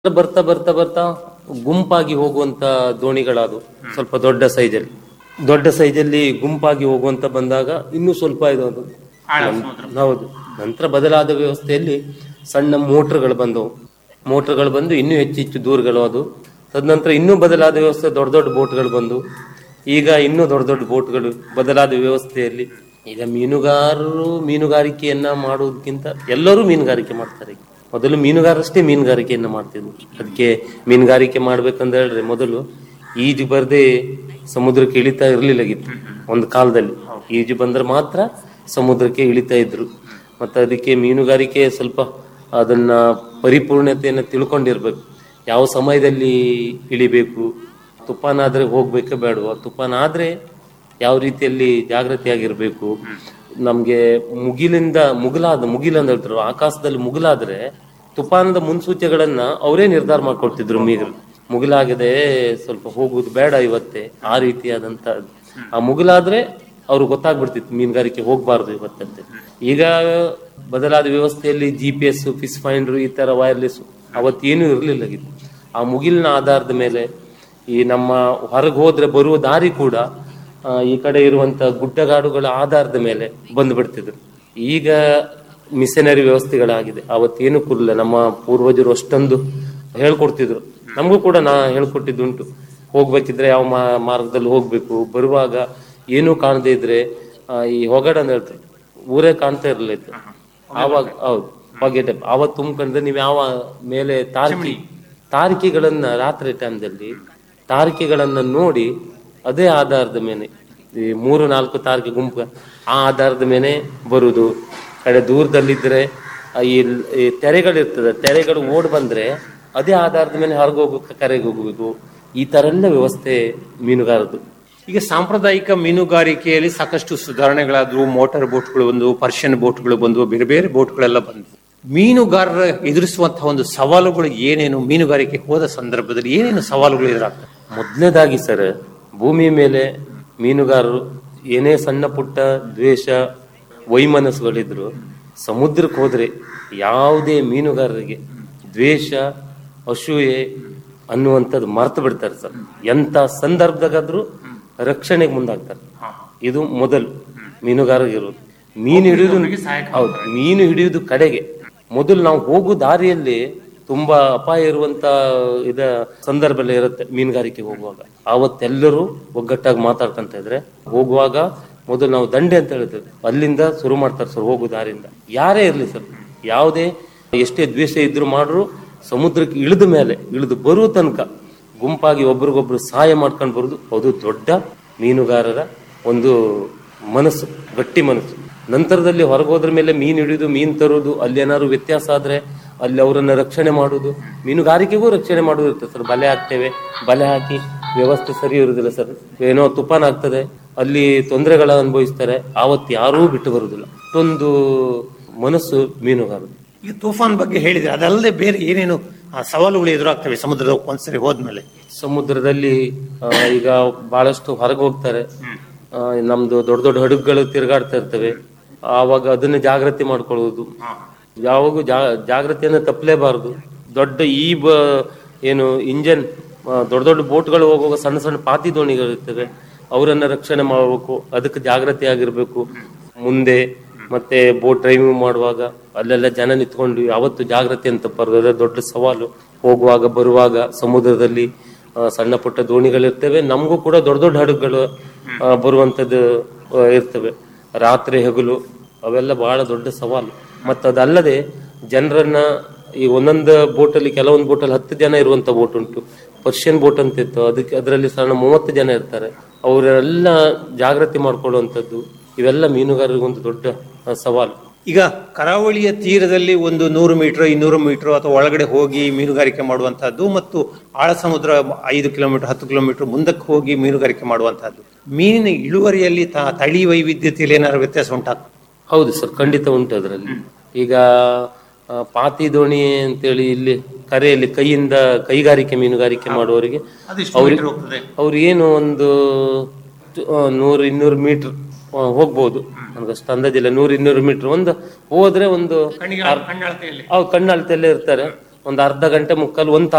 ಬರ್ತಾ ಬರ್ತಾ ಬರ್ತಾ ಗುಂಪಾಗಿ ಹೋಗುವಂತ ದೋಣಿಗಳದು ಸ್ವಲ್ಪ ದೊಡ್ಡ ಸೈಜಲ್ಲಿ ದೊಡ್ಡ ಸೈಜಲ್ಲಿ ಗುಂಪಾಗಿ ಹೋಗುವಂತ ಬಂದಾಗ ಇನ್ನೂ ಸ್ವಲ್ಪ ಇದು ಅದು. ಹೌದು ನಂತರ ಬದಲಾದ ವ್ಯವಸ್ಥೆಯಲ್ಲಿ ಸಣ್ಣ ಮೋಟರ್ಗಳು ಬಂದವು ಮೋಟರ್ಗಳು ಬಂದು ಇನ್ನೂ ಹೆಚ್ಚು ಹೆಚ್ಚು ದೂರಗಳು ಅದು ತದನಂತರ ಇನ್ನೂ ಬದಲಾದ ವ್ಯವಸ್ಥೆ ದೊಡ್ಡ ದೊಡ್ಡ ಬೋಟ್ಗಳು ಬಂದು ಈಗ ಇನ್ನೂ ದೊಡ್ಡ ದೊಡ್ಡ ಬೋಟ್ಗಳು ಬದಲಾದ ವ್ಯವಸ್ಥೆಯಲ್ಲಿ ಈಗ ಮೀನುಗಾರರು ಮೀನುಗಾರಿಕೆಯನ್ನ ಮಾಡುವುದಕ್ಕಿಂತ ಎಲ್ಲರೂ ಮೀನುಗಾರಿಕೆ ಮಾಡ್ತಾರೆ ಈಗ. ಮೊದಲು ಮೀನುಗಾರರಷ್ಟೇ ಮೀನುಗಾರಿಕೆಯನ್ನ ಮಾಡ್ತಿದ್ವು ಅದಕ್ಕೆ ಮೀನುಗಾರಿಕೆ ಮಾಡ್ಬೇಕಂತ ಹೇಳಿದ್ರೆ ಮೊದಲು ಈಜು ಬರದೆ ಸಮುದ್ರಕ್ಕೆ ಇಳಿತಾ ಇರ್ಲಿಲ್ಲಾಗಿತ್ತು ಒಂದು ಕಾಲದಲ್ಲಿ ಈಜು ಬಂದ್ರೆ ಮಾತ್ರ ಸಮುದ್ರಕ್ಕೆ ಇಳಿತಾ ಇದ್ರು ಮತ್ತೆ ಅದಕ್ಕೆ ಮೀನುಗಾರಿಕೆ ಸ್ವಲ್ಪ ಅದನ್ನ ಪರಿಪೂರ್ಣತೆಯನ್ನು ತಿಳ್ಕೊಂಡಿರ್ಬೇಕು ಯಾವ ಸಮಯದಲ್ಲಿ ಇಳಿಬೇಕು ತುಫಾನ್ ಆದ್ರೆ ಹೋಗ್ಬೇಕ ಬೇಡವಾ ತುಫಾನ್ ಆದ್ರೆ ಯಾವ ರೀತಿಯಲ್ಲಿ ಜಾಗೃತಿಯಾಗಿರ್ಬೇಕು ನಮ್ಗೆ ಮುಗಿಲಿಂದ ಮುಗಿಲಾದ ಮುಗಿಲ್ ಅಂತ ಹೇಳ್ತಾರೆ ಆಕಾಶದಲ್ಲಿ ಮುಗಿಲಾದ್ರೆ ತುಫಾನದ ಮುನ್ಸೂಚನೆಗಳನ್ನ ಅವರೇ ನಿರ್ಧಾರ ಮಾಡ್ಕೊಳ್ತಿದ್ರು ಮೀಗರು ಮುಗಿಲಾಗಿದೆ ಸ್ವಲ್ಪ ಹೋಗುದು ಬೇಡ ಇವತ್ತೇ ಆ ರೀತಿಯಾದಂತ ಆ ಮುಗಿಲಾದ್ರೆ ಅವ್ರು ಗೊತ್ತಾಗ್ಬಿಡ್ತಿತ್ತು ಮೀನುಗಾರಿಕೆ ಹೋಗ್ಬಾರ್ದು ಇವತ್ತಂತೆ ಈಗ ಬದಲಾದ ವ್ಯವಸ್ಥೆಯಲ್ಲಿ G P S fish finder ಈ ತರ ವೈರ್ಲೆಸ್ ಅವತ್ತೇನು ಇರಲಿಲ್ಲ ಆ ಮುಗಿಲಿನ ಆಧಾರದ ಮೇಲೆ ಈ ನಮ್ಮ ಹೊರಗೆ ಹೋದ್ರೆ ಬರುವ ದಾರಿ ಕೂಡ ಆ, ಈ ಕಡೆ ಇರುವಂತ ಗುಡ್ಡಗಾಡುಗಳ ಆಧಾರದ ಮೇಲೆ ಬಂದು ಬಿಡ್ತಿದ್ರು ಈಗ ಮಿಷನರಿ ವ್ಯವಸ್ಥೆಗಳಾಗಿದೆ ಅವತ್ತೇನು ಕುರ್ಲ ನಮ್ಮ ಪೂರ್ವಜರು ಅಷ್ಟೊಂದು ಹೇಳ್ಕೊಡ್ತಿದ್ರು ನಮಗೂ ಕೂಡ ನಾ ಹೇಳ್ಕೊಟ್ಟಿದ್ದುಂಟು ಹೋಗ್ಬೇಕಿದ್ರೆ ಯಾವ ಮಾ- ಮಾರ್ಗದಲ್ಲಿ ಹೋಗ್ಬೇಕು ಬರುವಾಗ ಏನೂ ಕಾಣದೇ ಇದ್ರೆ ಆ, ಈ ಹೊಗಡ ಅಂತ ಹೇಳ್ತಾರೆ ಊರೇ ಕಾಣ್ತಾ ಇರಲಿಲ್ಲ ಇತ್ತು ಆವಾಗ ಹೌದು ಹೊಗೆ ಟೈಪ್ ಆವತ್ತು ತುಂಬ್ಕೊಂಡ್ರೆ ನೀವು ಯಾವ ಮೇಲೆ ತಾರಕಿ ತಾರಕಿಗಳನ್ನ ರಾತ್ರಿ ಟೈಮ್ದಲ್ಲಿ ತಾರಕಿಗಳನ್ನ ನೋಡಿ ಅದೇ ಆಧಾರದ ಮೇಲೆ ಈ ಮೂರು ನಾಲ್ಕು ತಾರಕೆ ಗುಂಪು ಆ ಆಧಾರದ ಮೇಲೆ ಬರುದು ಕಡೆ ದೂರದಲ್ಲಿದ್ರೆ ಆ ಈ ಈ ತೆರೆಗಳಿರ್ತದೆ ತೆರೆಗಳು ಓಡ್ ಬಂದ್ರೆ ಅದೇ ಆಧಾರದ ಮೇಲೆ ಹೊರಗೆ ಹೋಗ್ಬೇಕು ಕರೆಗೆ ಹೋಗ್ಬೇಕು ಈ ತರ ಎಲ್ಲ ವ್ಯವಸ್ಥೆ ಮೀನುಗಾರದು ಈಗ ಸಾಂಪ್ರದಾಯಿಕ ಮೀನುಗಾರಿಕೆಯಲ್ಲಿ ಸಾಕಷ್ಟು ಸುಧಾರಣೆಗಳಾದವು ಮೋಟಾರ್ ಬೋಟ್ಗಳು ಬಂದು ಪರ್ಷಿಯನ್ ಬೋಟ್ಗಳು ಬಂದು ಬೇರೆ ಬೇರೆ ಬೋಟ್ಗಳೆಲ್ಲ ಬಂದವು ಮೀನುಗಾರರ ಎದುರಿಸುವಂತಹ ಒಂದು ಸವಾಲುಗಳು ಏನೇನು ಮೀನುಗಾರಿಕೆ ಹೋದ ಸಂದರ್ಭದಲ್ಲಿ ಏನೇನು ಸವಾಲುಗಳು ಎದುರಾಗ್ತವೆ ಮೊದಲನೇದಾಗಿ ಸರ್ ಭೂಮಿ ಮೇಲೆ ಮೀನುಗಾರರು ಏನೇ ಸಣ್ಣ ಪುಟ್ಟ ದ್ವೇಷ ವೈಮನಸ್ಸುಗಳಿದ್ರು ಸಮುದ್ರಕ್ಕೆ ಹೋದ್ರೆ ಯಾವುದೇ ಮೀನುಗಾರರಿಗೆ ದ್ವೇಷ ಅಸೂಯೆ ಅನ್ನುವಂಥದ್ದು ಮರ್ತು ಬಿಡ್ತಾರೆ ಸರ್ ಎಂತ ಸಂದರ್ಭದಾಗಾದ್ರೂ ರಕ್ಷಣೆಗೆ ಮುಂದಾಗ್ತಾರೆ ಇದು ಮೊದಲು ಮೀನುಗಾರರಿಗಿರೋದು ಮೀನು ಹಿಡಿಯುವುದು ಹೌದು ಮೀನು ಹಿಡಿಯುವುದು ಕಡೆಗೆ ಮೊದಲು ನಾವು ಹೋಗೋ ದಾರಿಯಲ್ಲಿ ತುಂಬಾ ಅಪಾಯ ಇರುವಂತ ಇದ ಸಂದರ್ಭ ಎಲ್ಲ ಇರುತ್ತೆ ಮೀನುಗಾರಿಕೆ ಹೋಗುವಾಗ ಆವತ್ತೆಲ್ಲರೂ ಒಗ್ಗಟ್ಟಾಗಿ ಮಾತಾಡ್ಕೊಂತ ಇದ್ರೆ ಹೋಗುವಾಗ ಮೊದಲು ನಾವು ದಂಡೆ ಅಂತ ಹೇಳಿದ್ವಿ ಅಲ್ಲಿಂದ ಶುರು ಮಾಡ್ತಾರೆ ಸರ್ ಹೋಗೋ ದಾರಿಯಿಂದ ಯಾರೇ ಇರ್ಲಿ ಸರ್ ಯಾವುದೇ ಎಷ್ಟೇ ದ್ವೇಷ ಇದ್ರು ಮಾಡ್ರು ಸಮುದ್ರಕ್ಕೆ ಇಳಿದ ಮೇಲೆ ಇಳಿದು ಬರುವ ತನಕ ಗುಂಪಾಗಿ ಒಬ್ರಿಗೊಬ್ರು ಸಹಾಯ ಮಾಡ್ಕೊಂಡು ಬರುದು ಅದು ದೊಡ್ಡ ಮೀನುಗಾರರ ಒಂದು ಮನಸ್ಸು ಗಟ್ಟಿ ಮನಸ್ಸು ನಂತರದಲ್ಲಿ ಹೊರಗೋದ್ರ ಮೇಲೆ ಮೀನು ಹಿಡಿದು ಮೀನು ತರುವುದು ಅಲ್ಲಿ ಏನಾದ್ರು ವ್ಯತ್ಯಾಸ ಆದ್ರೆ ಅಲ್ಲಿ ಅವರನ್ನ ರಕ್ಷಣೆ ಮಾಡುವುದು ಮೀನುಗಾರಿಕೆಗೂ ರಕ್ಷಣೆ ಮಾಡುವುದು ಇರ್ತದೆ ಸರ್ ಬಲೆ ಹಾಕ್ತೇವೆ ಬಲೆ ಹಾಕಿ ವ್ಯವಸ್ಥೆ ಸರಿ ಇರುವುದಿಲ್ಲ ಸರ್ ಏನೋ ತುಫಾನ್ ಆಗ್ತದೆ ಅಲ್ಲಿ ತೊಂದರೆಗಳ ಅನುಭವಿಸ್ತಾರೆ ಆವತ್ತು ಯಾರೂ ಬಿಟ್ಟು ಬರುವುದಿಲ್ಲ ಅಷ್ಟೊಂದು ಮನಸ್ಸು ಮೀನುಗಾರದು ಈಗ ತೂಫಾನ್ ಬಗ್ಗೆ ಹೇಳಿದ್ರೆ ಅದಲ್ಲದೆ ಬೇರೆ ಏನೇನು ಆ, ಸವಾಲುಗಳು ಎದುರಾಗ್ತವೆ ಸಮುದ್ರದ ಒಂದ್ಸರಿ ಹೋದ್ಮೇಲೆ ಸಮುದ್ರದಲ್ಲಿ ಆ, ಈಗ ಬಹಳಷ್ಟು ಹೊರಗೆ ಹೋಗ್ತಾರೆ ಆ, ನಮ್ದು ದೊಡ್ಡ ದೊಡ್ಡ ಹಡಗುಗಳು ತಿರುಗಾಡ್ತಾ ಇರ್ತವೆ ಆವಾಗ ಅದನ್ನ ಜಾಗೃತಿ ಮಾಡ್ಕೊಳ್ಳುವುದು ಯಾವಾಗೂ ಜಾ ಜಾಗೃತಿಯನ್ನು ತಪ್ಪಲೇಬಾರದು ದೊಡ್ಡ ಈ ಬ ಏನು ಇಂಜನ್ ದೊಡ್ಡ ದೊಡ್ಡ ಬೋಟ್ಗಳು ಹೋಗುವಾಗ ಸಣ್ಣ ಸಣ್ಣ ಪಾತಿ ದೋಣಿಗಳು ಇರ್ತವೆ ಅವರನ್ನ ರಕ್ಷಣೆ ಮಾಡಬೇಕು ಅದಕ್ಕೆ ಜಾಗೃತಿ ಆಗಿರ್ಬೇಕು ಮುಂದೆ ಮತ್ತೆ ಬೋಟ್ ಡ್ರೈವಿಂಗ್ ಮಾಡುವಾಗ ಅಲ್ಲೆಲ್ಲ ಜನ ನಿಂತ್ಕೊಂಡು ಯಾವತ್ತು ಜಾಗೃತಿ ಅಂತ ಬರೋದು ದೊಡ್ಡ ಸವಾಲು ಹೋಗುವಾಗ ಬರುವಾಗ ಸಮುದ್ರದಲ್ಲಿ ಆ, ಸಣ್ಣ ಪುಟ್ಟ ದೋಣಿಗಳಿರ್ತವೆ ನಮಗೂ ಕೂಡ ದೊಡ್ಡ ದೊಡ್ಡ ಹಡಗುಗಳು ಆ, ಬರುವಂತದ್ದು ಆ, ಇರ್ತವೆ ರಾತ್ರಿ ಹಗಲು ಅವೆಲ್ಲ ಬಹಳ ದೊಡ್ಡ ಸವಾಲು ಮತ್ತು ಅದಲ್ಲದೆ ಜನರನ್ನ ಈ ಒಂದೊಂದು ಬೋಟಲ್ಲಿ ಕೆಲವೊಂದು ಬೋಟಲ್ಲಿ ಹತ್ತು ಜನ ಇರುವಂತ ಬೋಟ್ ಉಂಟು ಪರ್ಷಿಯನ್ ಬೋಟ್ ಅಂತ ಇತ್ತು ಅದಕ್ಕೆ ಅದರಲ್ಲಿ ಸಣ್ಣ ಮೂವತ್ತು ಜನ ಇರ್ತಾರೆ ಅವರೆಲ್ಲ ಜಾಗೃತಿ ಮಾಡ್ಕೊಳ್ಳುವಂಥದ್ದು ಇವೆಲ್ಲ ಮೀನುಗಾರರಿಗೊಂದು ದೊಡ್ಡ ಆ, ಸವಾಲು ಈಗ ಕರಾವಳಿಯ ತೀರದಲ್ಲಿ ಒಂದು ನೂರು ಮೀಟರ್ ಇನ್ನೂರು ಮೀಟರ್ ಅಥವಾ ಒಳಗಡೆ ಹೋಗಿ ಮೀನುಗಾರಿಕೆ ಮಾಡುವಂತಹದ್ದು ಮತ್ತು ಆಳ ಸಮುದ್ರ ಐದು ಕಿಲೋಮೀಟರ್ ಹತ್ತು ಕಿಲೋಮೀಟರ್ ಮುಂದಕ್ಕೆ ಹೋಗಿ ಮೀನುಗಾರಿಕೆ ಮಾಡುವಂತಹದ್ದು ಮೀನಿನ ಇಳುವರಿಯಲ್ಲಿ ತ- ತಳಿ ವೈವಿಧ್ಯತೆಯಲ್ಲಿ ಏನಾದ್ರು ವ್ಯತ್ಯಾಸ ಉಂಟಾಗ್ತದೆ ಹೌದು ಸರ್ ಖಂಡಿತ ಉಂಟು ಅದರಲ್ಲಿ ಈಗ ಆ, ಪಾತಿ ದೋಣಿ ಅಂತೇಳಿ ಇಲ್ಲಿ ಕರೆಯಲ್ಲಿ ಕೈಯಿಂದ ಕೈಗಾರಿಕೆ ಮೀನುಗಾರಿಕೆ ಮಾಡುವವರಿಗೆ ಅವ್ರಿಗೆ ಅವ್ರಿಗೇನು ಒಂದು ತು- ಆ, ನೂರು ಇನ್ನೂರು ಮೀಟರ್ ಹೋಗ್ಬೋದು ನನಗಷ್ಟು ಅಂದಾಜಿಲ್ಲ ನೂರು ಇನ್ನೂರು ಮೀಟರ್ ಒಂದು ಹೋದ್ರೆ ಒಂದು ಕಣ್ಣಿಗೆ- ಕಣ್ಣಳತೆಯಲ್ಲಿ ಅವ್ ಕಣ್ಣಳತೆಯಲ್ಲೇ ಇರ್ತಾರೆ ಒಂದು ಅರ್ಧ ಗಂಟೆ ಮುಕ್ಕಾಲು ಒಂದು